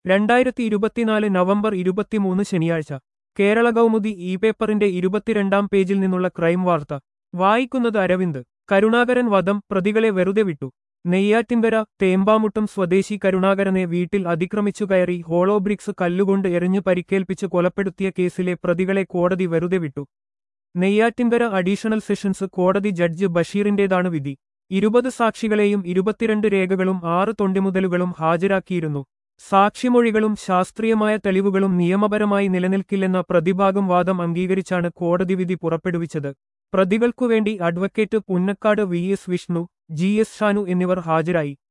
രണ്ടായിരത്തി ഇരുപത്തിനാല് നവംബർ ഇരുപത്തിമൂന്ന് ശനിയാഴ്ച കേരള കൗമുദി ഇ പേപ്പറിന്റെ ഇരുപത്തിരണ്ടാം പേജിൽ നിന്നുള്ള ക്രൈം വാർത്ത വായിക്കുന്നത് അരവിന്ദ് കരുണാകരൻ വധം പ്രതികളെ വെറുതെ വിട്ടു നെയ്യാറ്റിൻകര തേമ്പാമുട്ടം സ്വദേശി കരുണാകരനെ വീട്ടിൽ അതിക്രമിച്ചു കയറി ഹോളോ ബ്രിക്സ് കല്ലുകൊണ്ട് എറിഞ്ഞു പരിക്കേൽപ്പിച്ച് കൊലപ്പെടുത്തിയ കേസിലെ പ്രതികളെ കോടതി വെറുതെ വിട്ടു നെയ്യാറ്റിൻകര അഡീഷണൽ സെഷൻസ് കോടതി ജഡ്ജ് ബഷീറിന്റേതാണ് വിധി ഇരുപത് സാക്ഷികളെയും ഇരുപത്തിരണ്ട് രേഖകളും ആറ് തൊണ്ടിമുതലുകളും ഹാജരാക്കിയിരുന്നു സാക്ഷിമൊഴികളും ശാസ്ത്രീയമായ തെളിവുകളും നിയമപരമായി നിലനിൽക്കില്ലെന്ന പ്രതിഭാഗം വാദം അംഗീകരിച്ചാണ് കോടതി വിധി പുറപ്പെടുവിച്ചത് പ്രതികൾക്കുവേണ്ടി advocate Punnakkad V S Vishnu G S Shanu എന്നിവർ ഹാജരായി